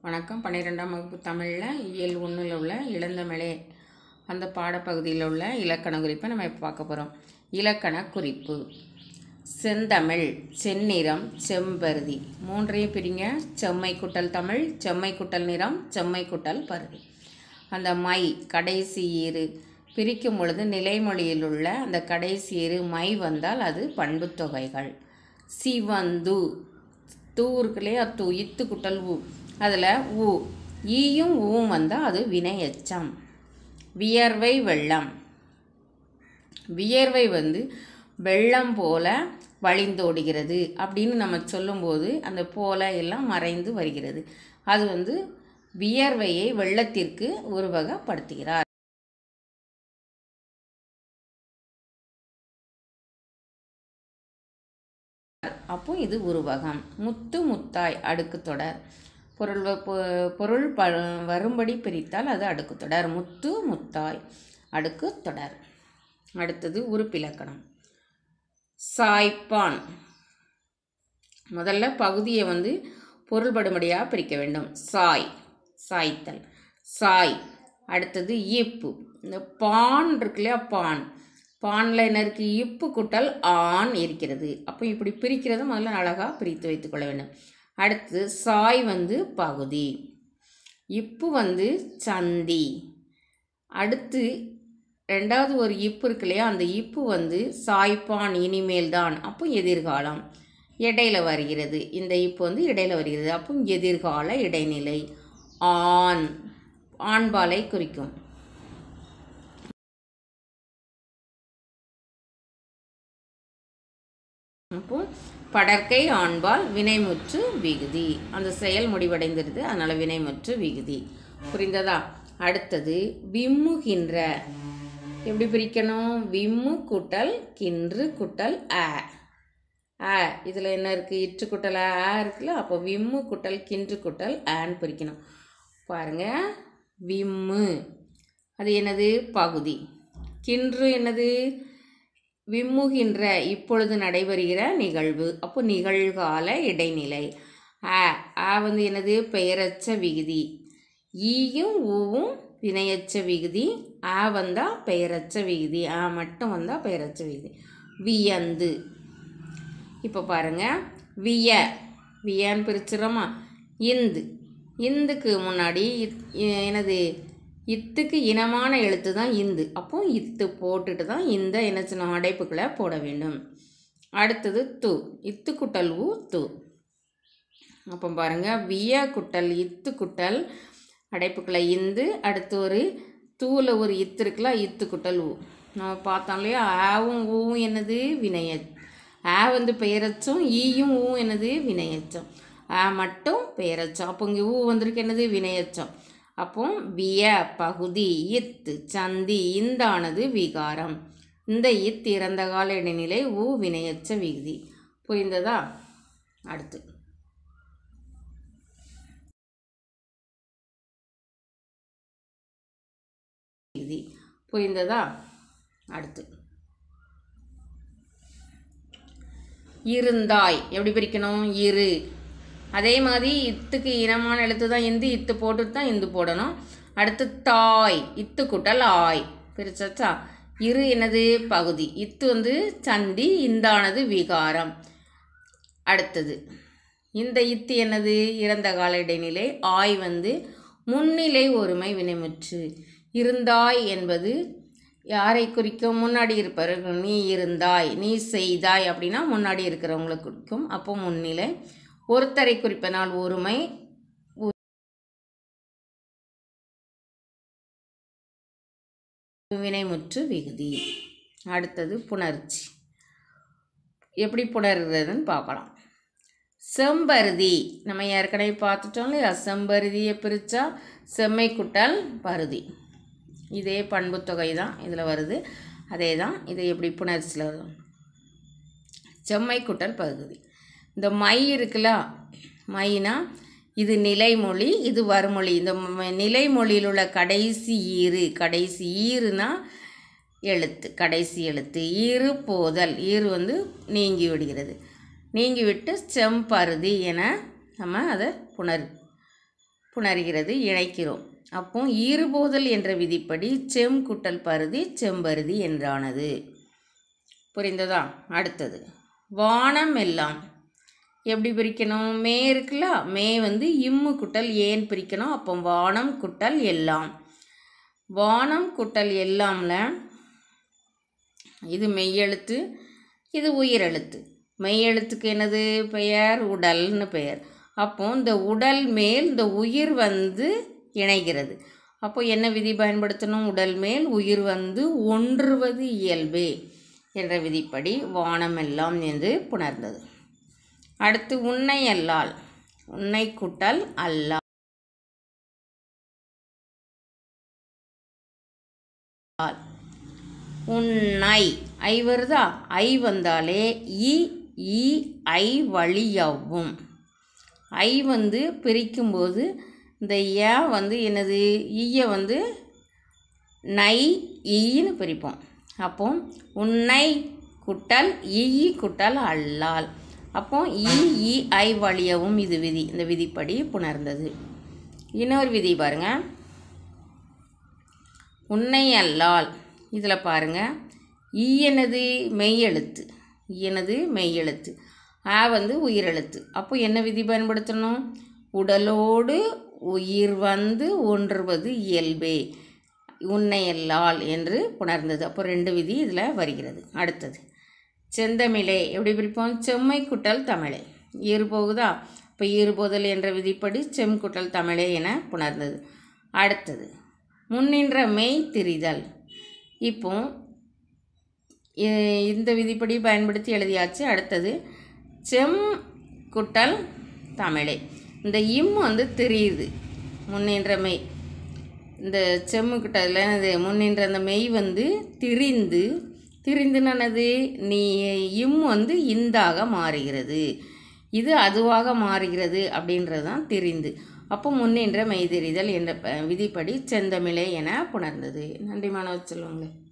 வணக்கம் பன்னிரெண்டாம் வகுப்பு தமிழில் இயல் ஒன்றில் உள்ள இளந்தமிழே அந்த பாடப்பகுதியில் உள்ள இலக்கண குறிப்பை நம்ம இப்போ பார்க்க போகிறோம் இலக்கண குறிப்பு செந்தமிழ் செந்நிறம் செம்பருதி மூன்றையும் பிரிங்க செம்மை குட்டல் தமிழ் செம்மை குட்டல் நிறம் செம்மை குட்டல் பருதி அந்த மை கடைசி ஈறு பிரிக்கும் பொழுது நிலைமொழியில் உள்ள அந்த கடைசி ஈறு மை வந்தால் அது பண்புத் தொகைகள் சிவந்து தூ இருக்கு இல்லையா தூ இத்து குட்டல் ஊ அதில் ஊ ஈயும் ஊவும் வந்தால் அது வினை எச்சம் வியர்வை வெள்ளம் வியர்வை வந்து வெள்ளம் போல வழிந்தோடுகிறது அப்படின்னு நம்ம சொல்லும்போது அந்த போல எல்லாம் மறைந்து வருகிறது அது வந்து வியர்வையை வெள்ளத்திற்கு உருவகப்படுத்துகிறார் அப்போ இது உருவகம் முத்து முத்தாய் அடுக்கு தொடர் பொருள் வ- பொ- பொருள் ப வரும்படி பிரித்தால் அது அடுக்கு தொடர் முத்து முத்தாய் அடுக்கு தொடர் அடுத்தது உறுப்பிலக்கணம் சாய்ப்பான் முதல்ல பகுதியை வந்து பொருள்படும்படியாக பிரிக்க வேண்டும் சாய் சாய்த்தல் சாய் அடுத்தது இப்பு இந்த பான் இருக்கு இல்லையா பான் பானில் என்ன இருக்குது இப்பு குட்டல் ஆண் இருக்கிறது அப்போ இப்படி பிரிக்கிறது முதல்ல அழகாக பிரித்து வைத்துக்கொள்ள வேண்டும் அடுத்து சாய் வந்து பகுதி இப்பு வந்து சந்தி அடுத்து ரெண்டாவது ஒரு இப்பு இருக்கு இல்லையா அந்த இப்பு வந்து சாய்ப்பான் இனிமேல் தான் அப்போ எதிர்காலம் இடையில வருகிறது இந்த இப்பு வந்து இடையில வருகிறது அப்போ எதிர்கால இடைநிலை ஆண் ஆண்பாலை குறிக்கும் அப்போ படற்கை ஆண்பால் வினைமுற்று விகுதி அந்த செயல் முடிவடைந்திருது அதனால் வினைமுற்று விகுதி புரிந்ததா அடுத்தது விம்முகின்ற எப்படி பிரிக்கணும் விம்மு கூட்டல் கின்று கூட்டல் அ ஆ இதில் என்ன இருக்குது இற்று குட்டல் ஆ இருக்குல்ல அப்போ விம்மு குட்டல் கின்று குட்டல் ஆன்னு பிரிக்கணும் பாருங்க விம்மு அது என்னது பகுதி கின்று என்னது விம்முகின்ற இப்பொழுது நடைபெறுகிற நிகழ்வு அப்போ நிகழ்கால இடைநிலை ஆ ஆ வந்து என்னது பெயரச்ச விகுதி ஈயும் ஊவும் வினையச்ச விகுதி ஆ வந்தால் பெயரச்ச விகுதி ஆ மட்டும் வந்தால் பெயரச்ச விகுதி வியந்து இப்போ பாருங்க விய வியன்னு பிரிச்சிடறோமா இந்து இந்துக்கு முன்னாடி இத் இ- என்னது இத்துக்கு இனமான எழுத்து தான் இந்து அப்போ இத்து போட்டுட்டு தான் இந்த என்ன சின்ன அடைப்புக்களை போட வேண்டும் அடுத்தது து இத்து குட்டல் ஊ து அப்போ பாருங்க விய குட்டல் இத்து குட்டல் அடைப்புக்களை இந்து அடுத்து ஒரு தூவில் ஒரு இத்து இருக்குல்ல இத்து குட்டல் ஊ நம்ம பார்த்தோம் இல்லையா ஆவும் ஊவும் என்னது வினைய ஆ வந்து பெயரச்சும் ஈயும் ஊவும் என்னது வினையச்சம் ஆ மட்டும் பெயரச்சம் அப்போ இங்கே ஊ வந்திருக்கு என்னது வினையச்சம் அப்போ விய பகுதி இத்து சந்தி இந்தானது விகாரம் இந்த இத் இறந்த கால இடைநிலை ஊ வினையச்ச விகுதி புரிந்ததா அடுத்து விகுதி புரிந்ததா அடுத்து இருந்தாய் எப்படி பிரிக்கணும் இரு அதே மாதிரி இத்துக்கு இனமான எழுத்து தான் இந்து இத்து போட்டுட்டு தான் இந்து போடணும் அடுத்து தாய் இத்து குட்டல் ஆய் பிரிச்சாச்சா இரு என்னது பகுதி இத்து வந்து சந்தி இந்தானது விகாரம் அடுத்தது இந்த இத்து என்னது இறந்த கால இடைநிலை ஆய் வந்து முன்னிலை ஒருமை வினைமுற்று இருந்தாய் என்பது யாரை குறிக்கும் முன்னாடி இருப்பவர்கள் நீ இருந்தாய் நீ செய்தாய் அப்படின்னா முன்னாடி இருக்கிறவங்களை குறிக்கும் அப்போ முன்னிலை ஒருத்தரை குறிப்பனால் ஒருமை உ- வினைமுற்று விகுதி அடுத்தது புணர்ச்சி எப்படி புணர்கிறதுன்னு பார்க்கலாம் செம்பருதி நம்ம ஏற்கனவே பார்த்துட்டோம் இல்லையா செம்பருதியை பிரித்தா செம்மை குட்டல் பருதி இதே பண்புத்தொகை தான் இதில் வருது அதே தான் இது எப்படி புணர்ச்சியில் வரும் செம்மை குட்டல் பகுதி இந்த மை இருக்குல்ல மைனா இது நிலைமொழி இது வருமொழி இந்த ம- நிலைமொழியில் உள்ள கடைசி ஈறு கடைசி ஈறுனா எழுத்து கடைசி எழுத்து ஈறு போதல் ஈறு வந்து நீங்கி விடுகிறது நீங்கிவிட்டு செம்பருதி என நம்ம அதை புணர் புணர்கிறது இணைக்கிறோம் அப்போ ஈறுபோதல் என்ற விதிப்படி செம் குட்டல் பருதி செம்பருதி என்றானது புரிந்ததா அடுத்தது வானம் எல்லாம் எப்படி பிரிக்கணும் மே இருக்குல்ல மே வந்து இம்மு குட்டல் ஏன் பிரிக்கணும் அப்போ வானம் குட்டல் எல்லாம் வானம் குட்டல் எல்லாம்ல இது மெய்யெழுத்து இது உயிரெழுத்து மெய்யெழுத்துக்கு என்னது பெயர் உடல்னு பெயர் அப்போ இந்த உடல் மேல் இந்த உயிர் வந்து இணைகிறது அப்போ என்ன விதி பயன்படுத்தணும் உடல் மேல் உயிர் வந்து ஒன்றுவது இயல்பே என்ற விதிப்படி வானம் எல்லாம் என்று புணர்ந்தது அடுத்து உன்னை அல்லால் உன்னை குட்டல் அல்லா உன்னை ஐ வருதா ஐ வந்தாலே இ இ ஐ வழியவும் ஐ வந்து பிரிக்கும்போது இந்த ஏ வந்து என்னது ஈய வந்து நை ஈன்னு பிரிப்போம் அப்போ உன்னை குட்டல் ஈ குட்டல் அல்லால் அப்போ இ இ ஐ வழியவும் இது விதி இந்த விதிப்படி புணர்ந்தது இன்னொரு விதி பாருங்க உன்னை அல்லால் இதில் பாருங்க ஈ என்னது மெய்யெழுத்து ஈ என்னது மெய்யெழுத்து ஆ வந்து உயிரெழுத்து அப்போ என்ன விதி பயன்படுத்தணும் உடலோடு உயிர் வந்து ஒன்றுவது இயல்பே உன்னை அல்லால் என்று புணர்ந்தது அப்போ ரெண்டு விதி இதில் வருகிறது அடுத்தது செந்தமிழே எப்படி பிரிப்போம் செம்மை குட்டல் தமிழே ஈறு போகுதா இப்போ ஈறுபோதல் என்ற விதிப்படி செம் குட்டல் தமிழே என புணர்ந்தது அடுத்தது முன்னின்ற மெய் திரிதல் இப்போ இ- இந்த விதிப்படி பயன்படுத்தி எழுதியாச்சு அடுத்தது செம் குட்டல் தமிழே இந்த இம் வந்து திரியுது முன்னின்ற மெய் இந்த செம்மு கிட்டதில் இது முன்னின்ற அந்த மெய் வந்து திரிந்து திரிந்துனது நீ இம் வந்து இந்தாக மாறுகிறது இது அதுவாக மாறுகிறது அப்படின்றது தான் திரிந்து அப்போ முன்னின்ற மெய் தெரிதல் என்ற ப- விதிப்படி செந்தமிழே என புணர்ந்தது நன்றி மாணவர் செல்வங்களே